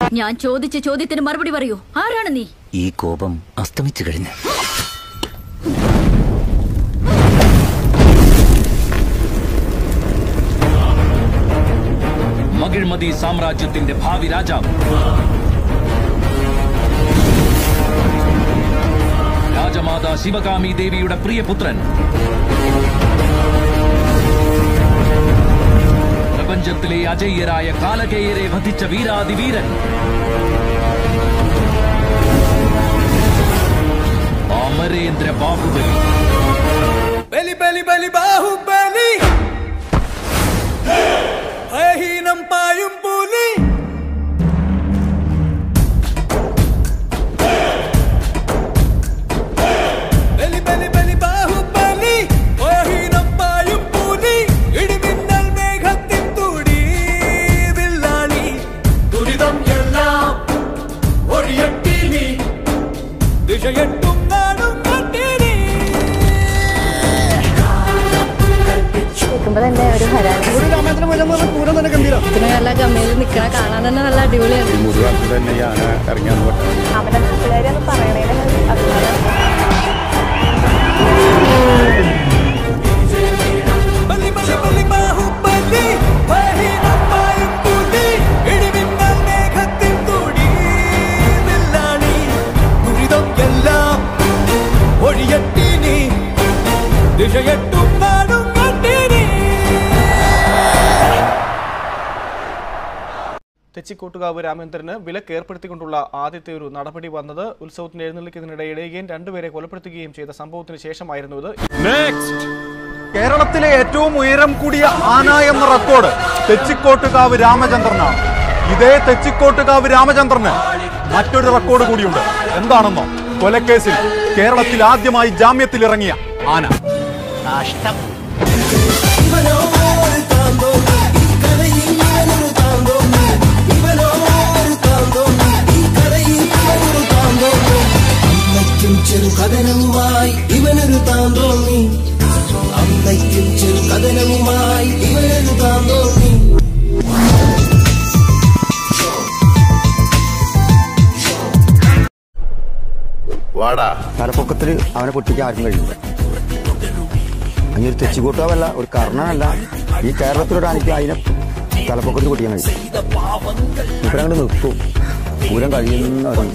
ഞാൻ ചോദിച്ച ചോദ്യത്തിന് മറുപടി പറയൂ ആരാണ് നീ ഈ കോപം അസ്തമിച്ചു കഴിഞ്ഞു മകിഴ്മതി സാമ്രാജ്യത്തിന്റെ ഭാവി രാജാവ് രാജമാതാ ശിവകാമി ദേവിയുടെ പ്രിയപുത്രൻ പ്രപഞ്ചത്തിലെ അജയ്യരായ കാലകേയരെ വധിച്ച വീരാതിവീരൻ അമരേന്ദ്ര ബാഹുബലി ബലി ബലി ബലി ബാഹുബലി ഭയഹീനം പായും പുലി ബലി ബലി ബലി ബാഹുബലി ഭയഹീനം പായും പുലി ഇടിമിന്നൽ മേഘത്തിൻ തുടി വില്ലാളി ദുരിതം എല്ലാം ഒഴിയട്ടി നീ ദിശയെട്ടും നാടും കട്ടിനി കേൾക്കുമ്പോ തന്നെ ഒരു ഹരാണ് പിന്നെ നല്ല ഗമ്മയിൽ നിക്കണ കാണാൻ തന്നെ നല്ല അടിപൊളിയാണ് അവരുടെ നാട്ടുകാരെ ഒന്ന് പറയണേനെ അഭിമാനം ബലി ബലി ബലി ബാഹുബലി ഭയഹീനം പായും പുലി ഇടിമിന്നൽ മേഘത്തിൻ തുടി വില്ലാളി ദുരിതം എല്ലാം ഒഴിയട്ടി നീ ദിശയെട്ടും നാടും കട്ടിനി തെച്ചിക്കോട്ടുകാവ് രാമേന്ദ്രന് വിലക്ക് ഏർപ്പെടുത്തിക്കൊണ്ടുള്ള ആദ്യത്തെ ഒരു നടപടി വന്നത് ഉത്സവത്തിന് എഴുന്നള്ളിക്കുന്നതിനിടെ ഇടയുകയും രണ്ടുപേരെ കൊലപ്പെടുത്തുകയും ചെയ്ത സംഭവത്തിന് ശേഷമായിരുന്നു ഇത് കേരളത്തിലെ ഏറ്റവും ഉയരം കൂടിയ ആന എന്ന റെക്കോർഡ് തെച്ചിക്കോട്ടുകാവ് രാമചന്ദ്രനാണ് ഇതേ തെച്ചിക്കോട്ടുകാവ് രാമചന്ദ്രന് മറ്റൊരു റെക്കോർഡ് കൂടിയുണ്ട് എന്താണെന്നോ കൊലക്കേസിൽ കേരളത്തിൽ ആദ്യമായി ജാമ്യത്തിൽ ഇറങ്ങിയ ആന അമ്മയ്ക്കും ചെറു കഥനവുമായി ഇവനൊരു താൻ തോന്നി അമ്മയ്ക്കും ചെറു കഥനവുമായി ഇവനൊരു താൻ തോന്നി വാടാ തലപ്പൊക്കത്തിൽ അവനെ പൊട്ടിക്കാൻ ആർക്കും കഴിയില്ല അങ്ങനെ ഒരു തെച്ചിക്കോട്ടാവല്ല ഒരു കർണനല്ല ഈ കേരളത്തിലൊരു ആനയ്ക്ക് അതിനെ തലപ്പൊക്കത്തിൽ പൊട്ടിക്കാൻ കഴിയും ഇവരങ്ങോട്ട് നിർത്തും പൂരം കഴിയുന്നവരും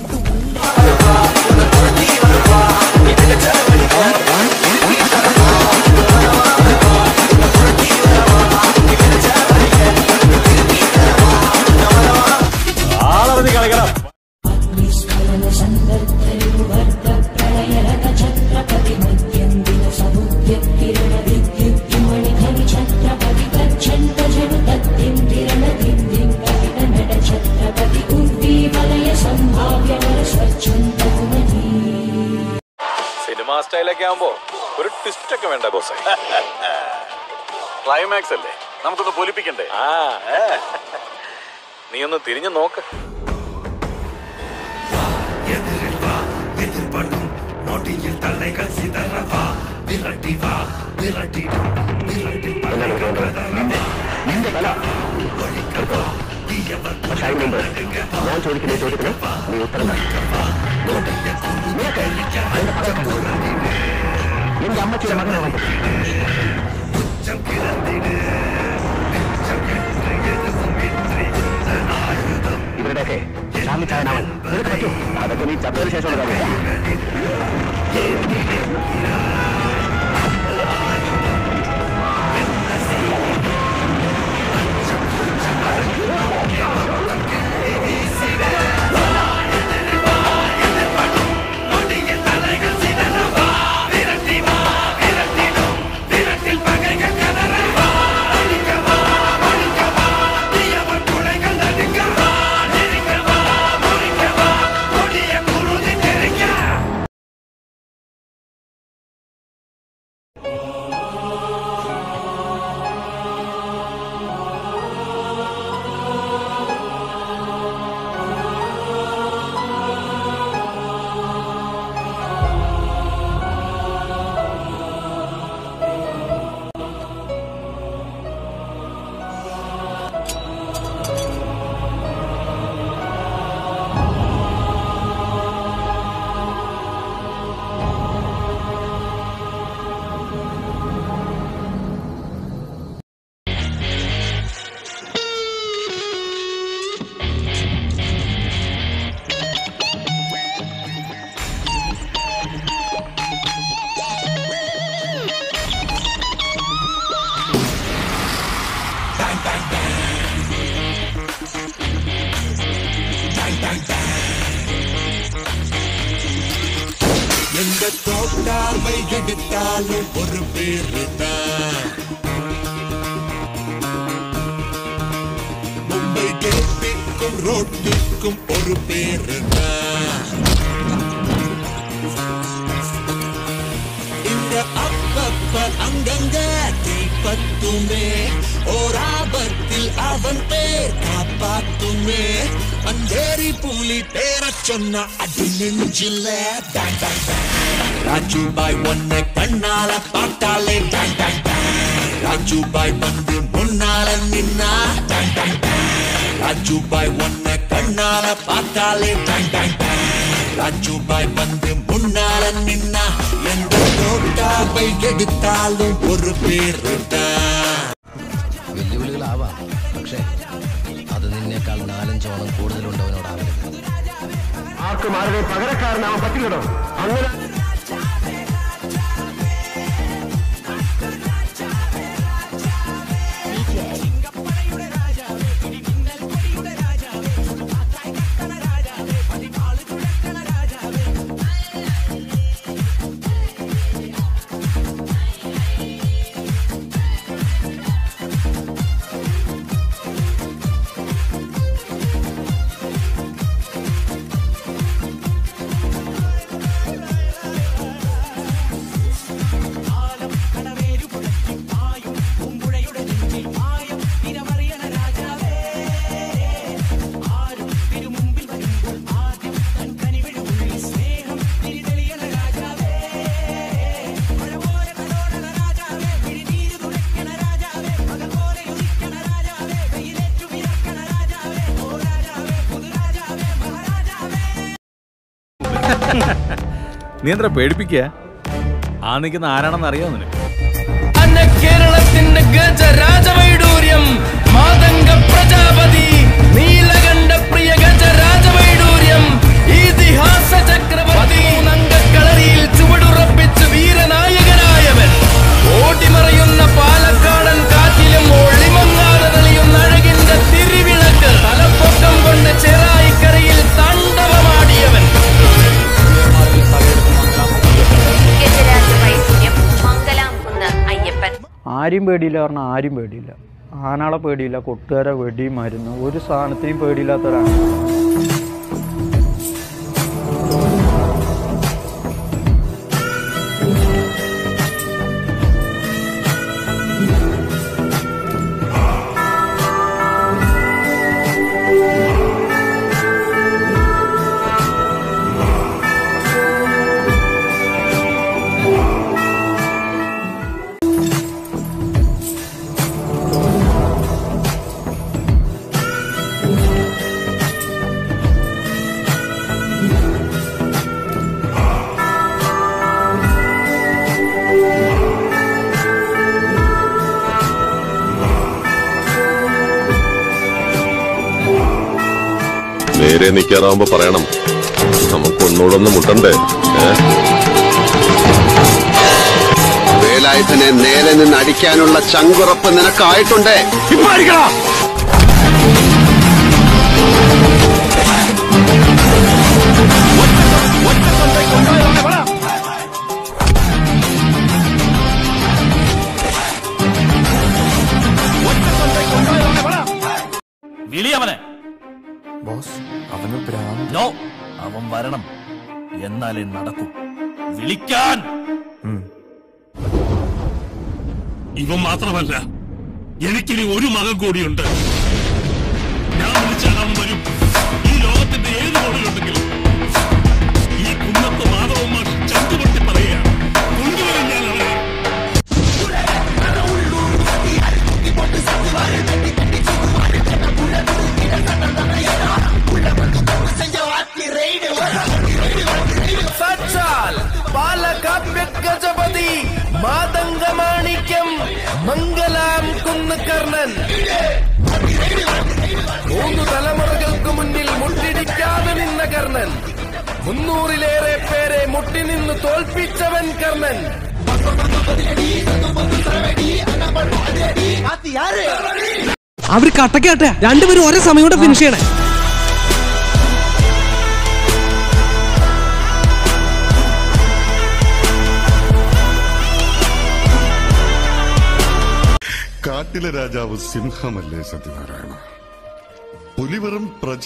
ആളറിഞ്ഞ് കളിക്കണം സിനിമാ സ്റ്റൈലൊക്കെ ആവുമ്പോ ഒരു ട്വിസ്റ്റ് ഒക്കെ വേണ്ട ബോസ് ക്ലൈമാക്സ് അല്ലേ നമുക്കൊന്ന് പൊലിപ്പിക്കണ്ടേ ആ നീ ഒന്ന് തിരിഞ്ഞു നോക്ക് ഞാൻ ചോദിക്കുന്ന ചോദ്യത്തിന് നീ ഉത്തരം നിന്റെ അമ്മച്ചിയുടെ മകനാണ് ഇവരുടെയൊക്കെ ഷാമി ചായനാവൻ നിനക്ക് പറ്റും അതൊക്കെ നീ ചത്തതിന് ശേഷമുള്ള കാര്യം വിരട്ടിൽ തോട്ടാவை எடுத்தாலும் ஒரு பேரு தான் மும்பை கேட்டிற்கும் ரோட்டிற்கும் ஒரு பேரு தான் இந்த அப்பப்ப அங்கங்க தீப்பத்துமே ஓர் ஆபத்தில் அவன் பேர் காப்பாத்துமே அந்தேரி புலி பேரச் சொன்ன அடி நெஞ்சில டாங் டாங் டாங். ராஜு பாய் ஒன்ன கண்ணால பார்த்தாலே டாங் டாங் டாங். ராஜு பாய் வந்து முன்னால நின்னா டாங் டாங் டாங். ராஜு பாய் ஒன்ன கண்ணால பார்த்தாலே டாங் டாங் டாங். ராஜு பாய் வந்து முன்னால நின்னா எந்த தோட்டாவை எடுத்தாலும் ஒரு பேரு தான் വെല്ലുവിളികളാവാം പക്ഷേ അത് നിന്നേക്കാൾ നാലഞ്ചോളം കൂടുതലുണ്ടവനോടാവരുത് ആർക്കും ആരുടെ പകരക്കാരനാവാൻ പറ്റില്ലടോ അങ്ങനെ നീ എന്താ പേടിപ്പിക്കുക ആ നിൽക്കുന്ന ആരാണെന്ന് അറിയാമോ നിനക്ക് അന്ന കേരളത്തിന്റെ ഗജരാജവൈഡൂര്യം മാതംഗ പ്രജാപതി നീലകണ്ഠ പ്രിയ ഗജരാജവൈഡൂര്യം ഇതിഹാസ ചക്രവർത്തി നങ്കക്കളരിയിൽ ചുവടുറപ്പിച്ച് വീരനായകനായവൻ ഓടിമറയുന്ന പാലക്കാടൻ കാറ്റിലും ഒളിമങ്ങാതെ തെളിയുന്ന അഴകിന്റെ തിരിവിളക്ക് തലപ്പൊക്കം കൊണ്ട് ചെറായിക്കരയിൽ താണ്ഡവമാടിയവൻ ഗജരാജവൈദ്യം മംഗലാംകുന്ന് അയ്യപ്പൻ ആരും പേടിയില്ല പറഞ്ഞാൽ ആരും പേടിയില്ല ആനാളെ പേടിയില്ല കൊട്ടുകാരെ വെടി മരുന്ന് ഒരു സാധനത്തെയും പേടിയില്ലാത്തവരാണ് നേരെ നിൽക്കാറാവുമ്പോ പറയണം നമുക്ക് ഒന്നുകൂടൊന്ന് മുട്ടണ്ടേ ഏ വേലായുധനെ നേരെ നിന്ന് അടിക്കാനുള്ള ചങ്കുറപ്പ് നിനക്കായിട്ടുണ്ടേ ഇപ്പൊ അടിക്കണോ വിളിയവനെ ബോസ് അവന് ഭ്രാന്ത് നോ അവൻ വരണം എന്നാലേ നടക്കൂ വിളിക്കാൻ ഇവൻ മാത്രമല്ല എനിക്കിനി ഒരു മകൻ കൂടിയുണ്ട് ഞാൻ വിളിച്ചാൽ അവൻ വരും ഈ ലോകത്തിന്റെ ഏത് കോണിലുണ്ടെങ്കിലും ഈ കുന്നത്ത് മാധവന്മാർ ചന്തുപൊട്ടി പറയുക കൊണ്ടുവരും ഞാൻ അവനെ സാക്ഷാൽ പാലക്കാപ്യ ഗജപതി മാതംഗമാണിക്യം മംഗലാം കുന്നുകർണൻ മൂന്ന് തലമുറകൾക്ക് മുന്നിൽ മുട്ടിടിക്കാതെ നിന്ന കർണൻ മുന്നൂറിലേറെ പേരെ മുട്ടി നിന്ന് തോൽപ്പിച്ചവൻ കർണൻ അവര് കട്ടക്കാട്ടെ രണ്ടുപേരും ഒരേ സമയം കൊണ്ട് ഫിനിഷ് ചെയ്യണേ കാട്ടിലെ രാജാവ് സിംഹമല്ലേ സത്യനാരായണ പുലിവെറും പ്രജ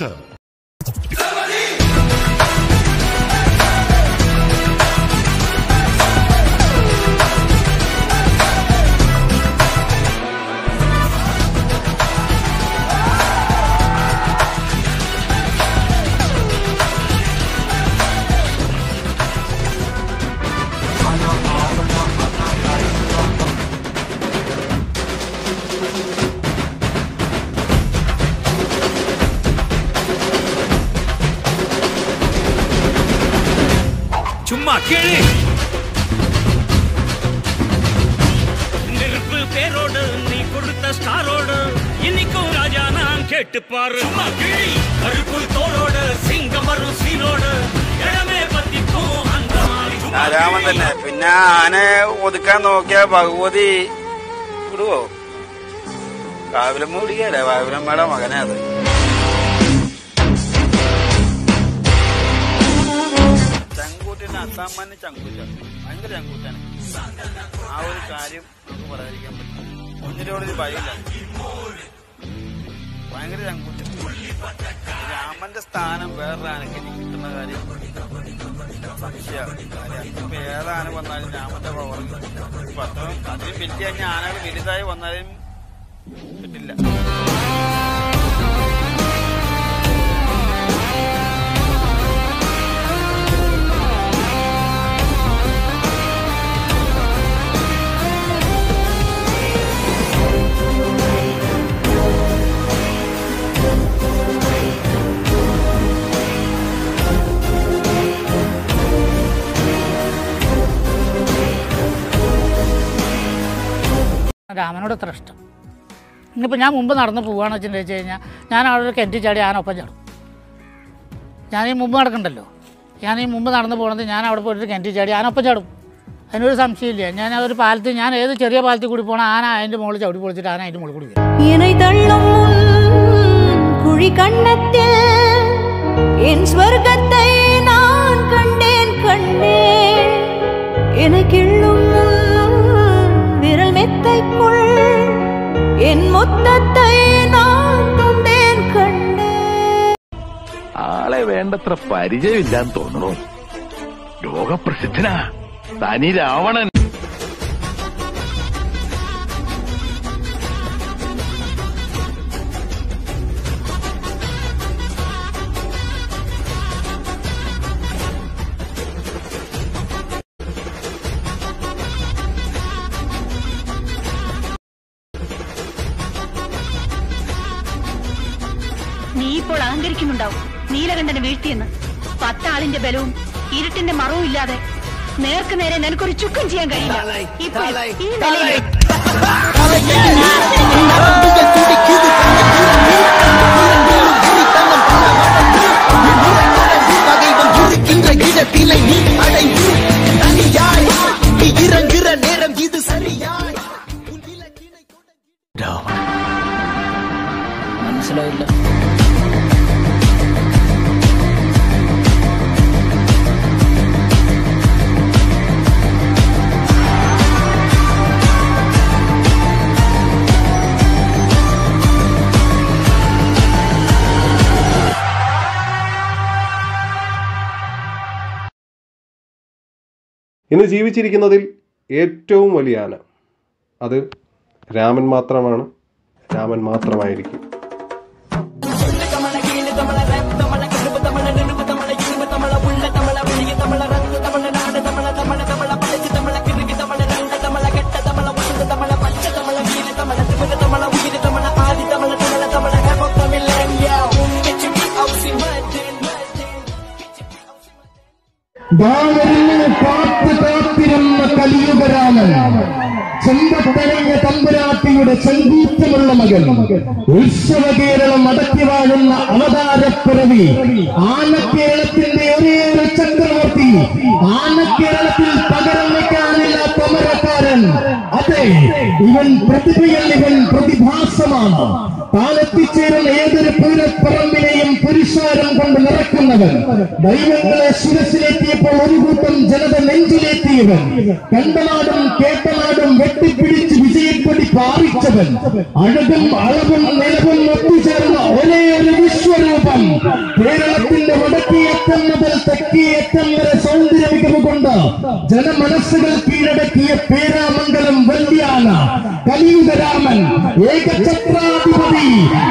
சும்மா கேளு நெருப்பு பேரோடு நீ கொடுத்த ஸ்டாரோடு இன்னைக்கும் ராஜா நான் கேட்டு பாரு சும்மா கிழி கருப்பு தோளோடு சிங்கம் வரும் சீனோடு இடமே பத்திக்கும் அந்த மாதிரி சும்மா രാമൻ തന്നെ പിന്നെ ആനെ ഒതുക്കാൻ നോക്കിയ ഭഗവതി വിടുവോ കാവിലമ്മ പിടിക്കല്ലേ കാവിലമ്മയുടെ മകനെ അത് ചങ്കൂറ്റിന് അസാമാന്യ ചങ്കൂറ്റ ഭയങ്കര ചങ്കൂറ്റാണ് ആ ഒരു കാര്യം നമുക്ക് പറയാതിരിക്കാൻ പറ്റും ഒന്നിനോട് ഒരു ഭയമില്ല ഭയങ്കര ചങ്കൂറ്റ രാമന്റെ സ്ഥാനം വേറൊരു ആനയ്ക്ക് ഇനി കിട്ടുന്ന കാര്യം സംശയമാണ് ഇപ്പൊ ഏത് ആന വന്നാലും രാമന്റെ പവർ ഇപ്പൊ അത്ര അതിന് വലിയ കഴിഞ്ഞ ആനകൾ വലുതായി വന്നാലും കിട്ടില്ല രാമനോട് എത്ര ഇഷ്ടം ഇന്നിപ്പോൾ ഞാൻ മുമ്പ് നടന്ന് പോവുകയാണെന്ന് വെച്ചിട്ട് വെച്ച് കഴിഞ്ഞാൽ ഞാൻ അവിടെ ഒരു കിണറ്റി ചാടി ആനൊപ്പം ചാടും ഞാൻ ഈ മുമ്പ് നടക്കണ്ടല്ലോ ഞാൻ ഈ മുമ്പ് നടന്ന് പോകണത് ഞാൻ അവിടെ പോയിട്ട് കിണറ്റി ചാടി ആനൊപ്പം ചാടും അതിനൊരു സംശയമില്ല ഞാൻ ആ ഒരു പാലത്തിൽ ഞാൻ ഏത് ചെറിയ പാലത്തിൽ കൂടി പോകണം ആന അതിൻ്റെ മുകളിൽ ചവിടി പൊളിച്ചിട്ട് ആന അതിൻ്റെ മുകളിൽ കൂടി വരും என்னை தள்ளும் உன் குழி கண்ணத்தில் என் ஸ்வர்க்கத்தை நான் கண்டேன் கண்டேன் எனக்கிள்ளும் உன் விரல் மெத்தைக்குள் என் மொத்தத்தை நான் தந்தேன் கண்டேன் ആളെ വേണ്ടത്ര പരിചയമില്ലാന്ന് തോന്നുന്നു ലോകപ്രസിദ്ധനാ തനി രാവണൻ നീ ഇപ്പോൾ അഹങ്കരിക്കുന്നുണ്ടാവും നീലകണ്ഠനെ വീഴ്ത്തിയെന്ന് പത്താളിന്റെ ബലവും ഇരുട്ടിന്റെ മറവും ഇല്ലാതെ നേർക്ക് നേരെ നിനക്കൊരു ചുക്കം ചെയ്യാൻ കഴിയില്ല ഇപ്പോൾ ഈ നിലയിൽ இருக்கின்ற இடத்திலே நீ அடைந்து தனியாய் நீ இறங்குற நேரம் இது சரியாய் മനസ്സിലായില്ല ഇന്ന് ജീവിച്ചിരിക്കുന്നതിൽ ഏറ്റവും വലിയ ആന അത് രാമൻ മാത്രമാണ് രാമൻ മാത്രമായിരിക്കും ബാലരിന് കാത്ത് കാത്തിരുന്ന കലിയുഗരാമൻ ചെമ്പത്തണിഞ്ഞ തമ്പുരാട്ടിയുടെ ചങ്കൂറ്റമുള്ള മകൻ ഉത്സവ കേരളം അടക്കി വാഴുന്ന അവതാരപ്പിറവി ആനക്കേരളത്തിന്റെ ഒരേ ഒരു ചക്രവർത്തി ആനക്കേരളത്തിൽ പകരം വയ്ക്കാനില്ലാത്ത അമരക്കാരൻ അതെ ഇവൻ പ്രതിഭയല്ല ഇവൻ പ്രതിഭാസമാണ് താൻ എത്തിച്ചേരുന്ന ഏതൊരു പൂരപ്പറമ്പിനെയും പുരുഷാരം കൊണ്ട് നിറക്കുന്നവൻ ദൈവങ്ങളെ ശിരസിലെത്തിയപ്പോൾ ഒരു കൂട്ടം ജനത നെഞ്ചിലേറ്റിയവൻ കണ്ടനാടും കേട്ടനാടും വെട്ടിപ്പിടിച്ച് വിജയക്കൊടി പാറിച്ചവൻ അഴകും അളവും നിലവും ഒത്തുചേർന്ന ഒരേ ഒരു വിശ്വരൂപം കേരളത്തിന്റെ വടക്കേയറ്റം മുതൽ തെക്കേയറ്റം വരെ സൗന്ദര്യ മികവ് കൊണ്ട് ജനമനസ്സുകൾ കീഴടക്കിയ പേരാമംഗലം വല്യാന കലിയുഗരാമൻ ഏകഛത്രാധിപതി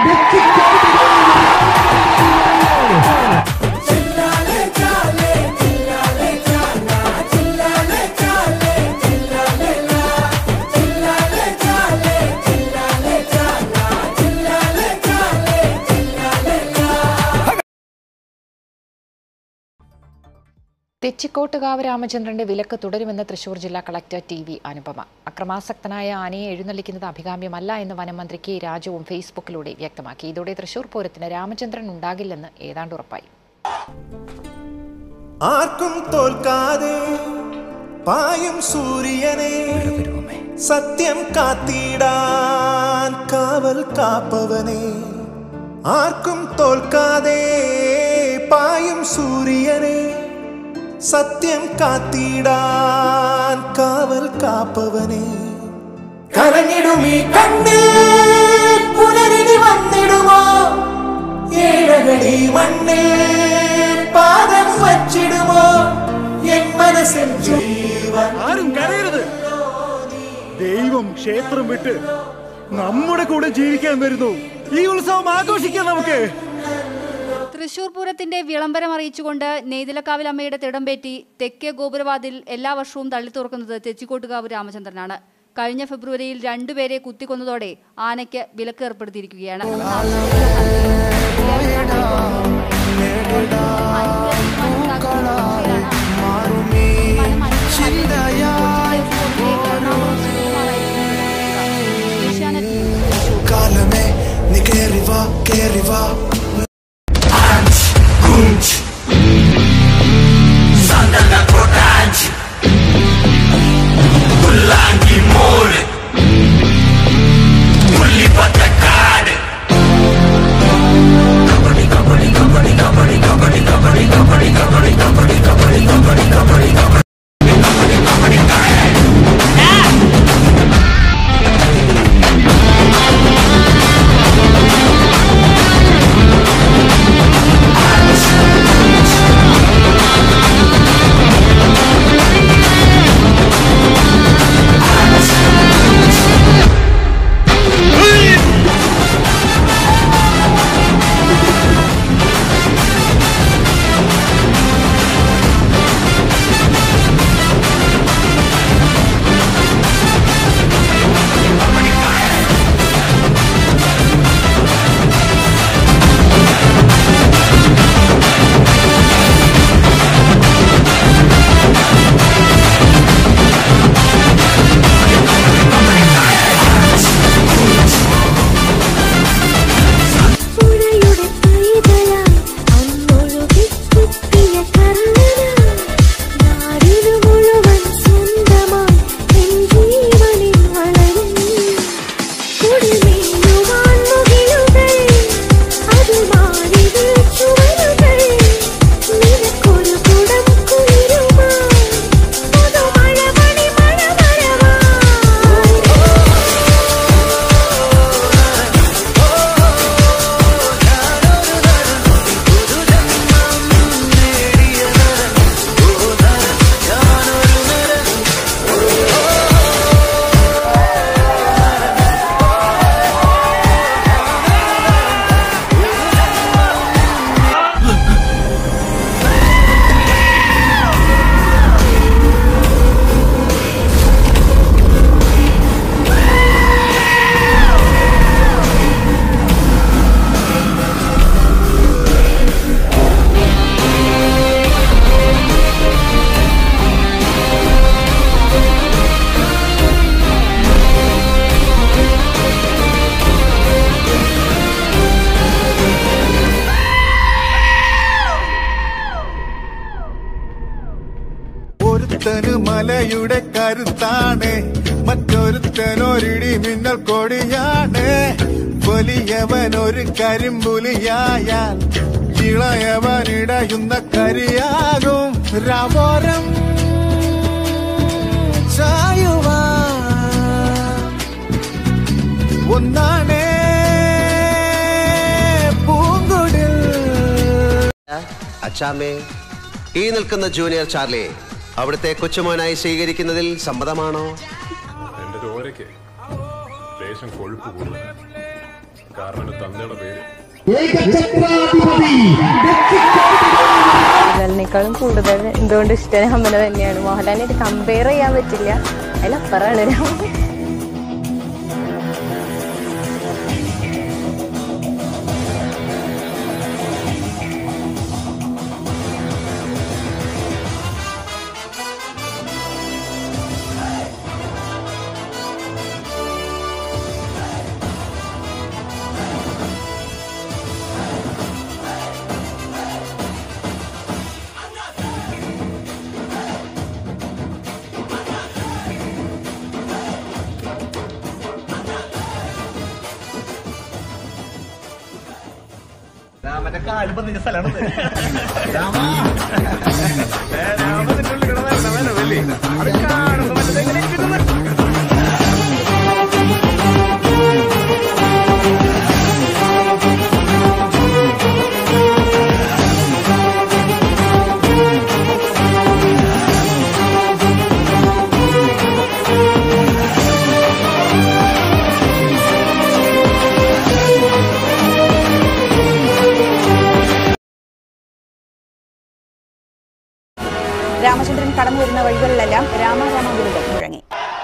തെച്ചിക്കോട്ടുകാവ് രാമചന്ദ്രന്റെ വിലക്ക് തുടരുമെന്ന് തൃശൂർ ജില്ലാ കളക്ടർ ടി വി അനുപമ അക്രമാസക്തനായ ആനയെ എഴുന്നള്ളിക്കുന്നത് അഭികാമ്യമല്ല എന്ന് വനമന്ത്രി കെ രാജുവും ഫേസ്ബുക്കിലൂടെ വ്യക്തമാക്കി ഇതോടെ തൃശൂർ പൂരത്തിന് രാമചന്ദ്രൻ ഉണ്ടാകില്ലെന്ന് ഏതാണ്ട് ഉറപ്പായി ആർക്കും തോൽക്കാതെ പായും സൂര്യനെ സത്യം കാത്തിടാൻ കാവൽ കാപ്പവനെ ആർക്കും തോൽക്കാതെ പായും സൂര്യനെ സത്യം കാത്തിടാൻ കാവൽ കാപ്പവനെ കരഞ്ഞിടുമീ കണ്ണിൽ പുലരിനി വന്നിടുമോ ഏഴകളി മണ്ണിൽ പാദം വച്ചിടുമോ എൻ മനസ്സിൽ ജീവൻ ആരും കരയരുത് ദൈവം ക്ഷേത്രം വിട്ട് നമ്മുടെ കൂടെ ജീവിക്കാൻ വരുന്നു ഈ ഉത്സവം ആഘോഷിക്കാം നമുക്ക് തൃശൂർ പൂരത്തിന്റെ വിളംബരം അറിയിച്ചുകൊണ്ട് നെയ്തിലക്കാവിൽ അമ്മയുടെ തിടമ്പേറ്റി തെക്കേ ഗോപുരവാതിൽ എല്ലാ വർഷവും തള്ളി തുറക്കുന്നത് തെച്ചിക്കോട്ടുകാവ് രാമചന്ദ്രനാണ് കഴിഞ്ഞ ഫെബ്രുവരിയിൽ രണ്ടുപേരെ കുത്തിക്കൊന്നതോടെ ആനയ്ക്ക് വിലക്ക് ഏർപ്പെടുത്തിയിരിക്കുകയാണ് കാലമേ നീ കേറി വാ കേറി വാ ഒരുത്തന് മലയുടെ കരുത്താണ് മറ്റൊരുത്തനൊരിടി മിന്നൽ കൊടിയാണ് വലിയവൻ ഒരു കരിമ്പുലിയായാൽ ഇളയവൻ ഇടയുന്ന കരിയാകും രവോരം ചായുവാൻ ഒന്നാണേ പൂങ്കുടിൽ അച്ചാമ്മേ ഈ നിൽക്കുന്ന ജൂനിയർ ചാർലി അവിടുത്തെ കൊച്ചുമോനായി സ്വീകരിക്കുന്നതിൽ സമ്മതമാണോ എന്റെ ചോരയ്ക്ക് ലേശം കൊഴുപ്പ് കൂടുതൽ കാരണം എന്റെ തന്തയുടെ പേര് മോഹൻലാലിനേക്കാളും കൂടുതൽ എന്തുകൊണ്ട് ഇഷ്ടം രാമനെ തന്നെയാണ് മോഹൻലാലിനായിട്ട് കമ്പയർ ചെയ്യാൻ പറ്റില്ല അതിലപ്പുറമാണ് രാമൻ രാമന്റെ കാല് പതിഞ്ഞ സ്ഥലമാണ് രാമചന്ദ്രൻ കടന്നു വരുന്ന വഴികളിലെല്ലാം രാമരാമഗുരുതം മുഴങ്ങി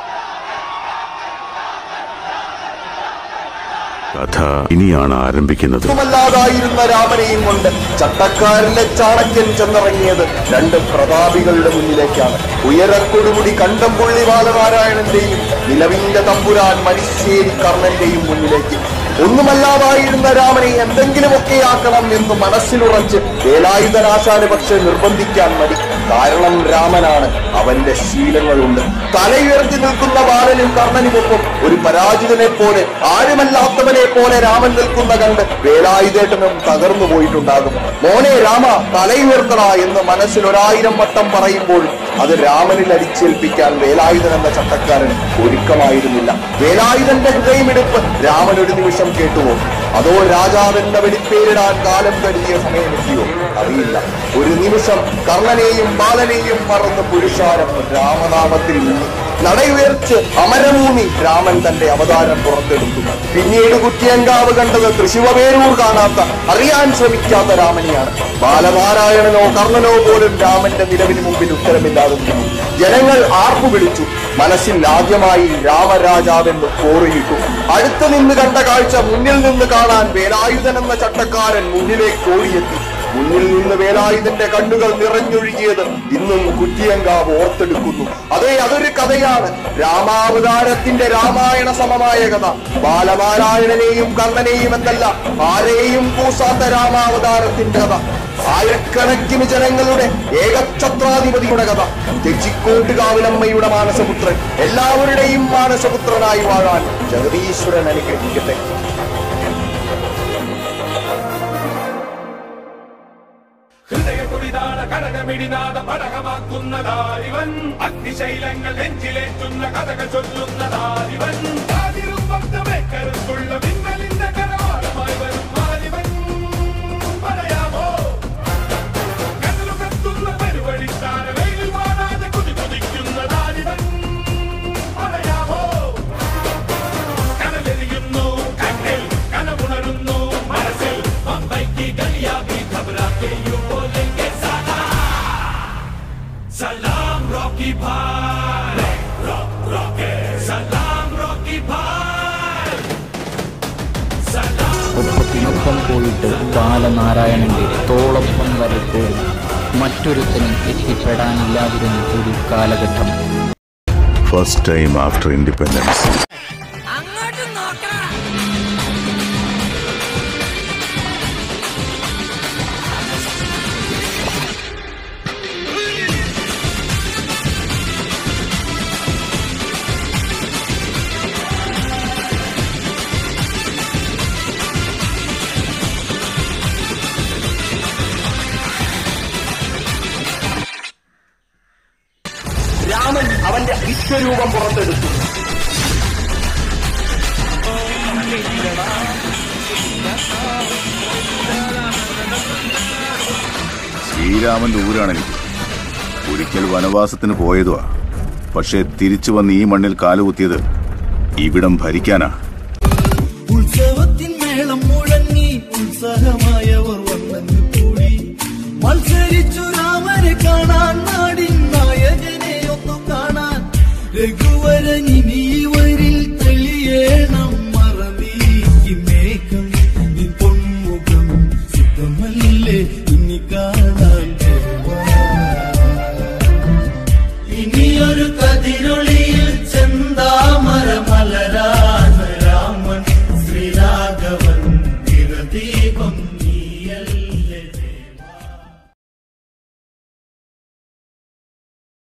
കഥ ഇനിയാണ് ആരംഭിക്കുന്നത് ഒന്നുമല്ലാതായിരുന്ന രാമനെയും കൊണ്ട് ചട്ടക്കാരിലെ ചാണക്യൻ ചെന്നിറങ്ങിയത് രണ്ട് പ്രതാപികളുടെ മുന്നിലേക്കാണ് ഉയരക്കൊടുമുടി കണ്ടംപുള്ളി ബാലനാരായണന്റെയും നിലവിന്റെ തമ്പുരാൻ മരിശ്ശേരി കർണന്റെയും മുന്നിലേക്ക് ഒന്നുമല്ലാതായിരുന്ന രാമനെ എന്തെങ്കിലുമൊക്കെയാക്കണം എന്ന് മനസ്സിലുറച്ച് വേലായുധനാശാന് പക്ഷെ നിർബന്ധിക്കാൻ മതി കാരണം രാമനാണ് അവന്റെ ശീലങ്ങളുണ്ട് തലയുയർത്തി നിൽക്കുന്ന ബാലനും കർണനുമൊപ്പം ഒരു പരാജിതനെ പോലെ ആരുമല്ലാത്തവനെ പോലെ രാമൻ നിൽക്കുന്ന കണ്ട് വേലായുധേട്ടനും തകർന്നു പോയിട്ടുണ്ടാകും മോനെ രാമ തലയുയർത്തട എന്ന് മനസ്സിൽ ഒരായിരം വട്ടം പറയുമ്പോഴും അത് രാമനിൽ അടിച്ചേൽപ്പിക്കാൻ വേലായുധൻ എന്ന ചട്ടക്കാരൻ ഒരുക്കമായിരുന്നില്ല വേലായുധന്റെ ഹൃദയമെടുപ്പ് രാമൻ ഒരു നിമിഷം കേട്ടുവോ അതോ രാജാവെന്ന വെളിപ്പേരിടാൻ കാലം കരുതിയ സമയമെത്തിയോ അറിയില്ല ഒരു നിമിഷം കർണനെയും ബാലനെയും മറന്ന് പുരുഷാരം രാമനാമത്തിൽ നിന്ന് നടയുയർച്ച് അമരമൂന്നി രാമൻ തന്റെ അവതാരം പുറത്തെടുത്തു പിന്നീട് കുറ്റിയങ്കാവ് കണ്ടത് തൃശിവപേരൂർ കാണാത്ത അറിയാൻ ശ്രമിക്കാത്ത രാമനെയാണ് ബാലനാരായണനോ കർണനോ പോലും രാമന്റെ നിലവിന് മുമ്പിൽ ഉത്തരമില്ലാതെ നിന്നു ജനങ്ങൾ ആർപ്പു വിളിച്ചു മനസ്സിൽ ആദ്യമായി രാമരാജാവെന്ന് കോറിയിട്ടു അടുത്ത് നിന്ന് കണ്ട കാഴ്ച മുന്നിൽ നിന്ന് കാണാൻ വേലായുധൻ എന്ന ചട്ടക്കാരൻ മുന്നിലേക്ക് ഓടിയെത്തി മുന്നിൽ നിന്ന് വേലായുധന്റെ കണ്ണുകൾ നിറഞ്ഞൊഴുകിയത് ഇന്നും കുറ്റിയങ്കാവ് ഓർത്തെടുക്കുന്നു അതെ അതൊരു കഥയാണ് രാമാവതാരത്തിന്റെ രാമായണ സമമായ കഥ ബാലനാരായണനെയും കർണനെയും എന്നല്ല ആരെയും കൂസാത്ത രാമാവതാരത്തിന്റെ കഥ ആയിരക്കണക്കിന് ജനങ്ങളുടെ ഏകഛത്രാധിപതിയുടെ കഥ തെച്ചിക്കോട്ടുകാവിലമ്മയുടെ മാനസപുത്രൻ എല്ലാവരുടെയും മാനസപുത്രനായി വാഴാൻ ജഗദീശ്വരൻ അനുഗ്രഹിക്കട്ടെ ഹൃദയതുടിതാള കടകമിടിനാഥ പടകമാക്കുന്നതാരിവൻ അഗ്നിശൈലങ്ങൾ നെഞ്ചിലേറ്റുന്ന കഥകൾ ചൊല്ലുന്നതാരിവൻ ആദിരും ഭക്തമേക്കരുത്തുള്ള മിന്നലിന്റെ കരവാളമായി വരും മാലിവൻ പറയാമോ കടലുകത്തുന്ന പെരുവഴിത്താര വെയിൽ വാടാതെ കുതി കുതിക്കുന്നതാരിവൻ പറയാമോ കടലെറിയുന്നു കണ്ണിൽ കനവുണരുന്നു മനസ്സിൽ പമ്പയ്ക്ക് കളിയാക്കി ഘബരാക്കെ യു ബോലെങ്കെ സലാം സലാം റോക്കി ഭായ് റോക്ക് റോക്കെ സലാം റോക്കി ഭായ് സലാം ഒപ്പത്തിനൊപ്പം പോയിട്ട് ബാലനാരായണന്റെ തോളൊപ്പം വരെ പോയി മറ്റൊരുത്തനും എത്തിപ്പെടാനില്ലാതിരുന്ന ഒരു കാലഘട്ടം first time after independence Raman അവന്റെ വിശ്വരൂപം പുറത്തെടുത്തു ശ്രീരാമന്റെ ഊരാണ് എനിക്ക് ഒരിക്കൽ വനവാസത്തിന് പോയതുവാ പക്ഷേ തിരിച്ചു വന്ന് ഈ മണ്ണിൽ കാലുകുത്തിയത് ഇവിടം ഭരിക്കാനാ ഉത്സവത്തിൻ മേളം മുഴങ്ങി ഉത്സാഹമായവർ വന്നു കൂടി മത്സരിച്ചു രാമനെ കാണാൻ നാടിൻ നായകനെ ഒന്നു കാണാൻ രഘുവരനിനി ഇവരിൽ തെളിയേണം മറനീക്കി മേഘം നിൻ പൊന്മുഖം സിദ്ധമല്ലേ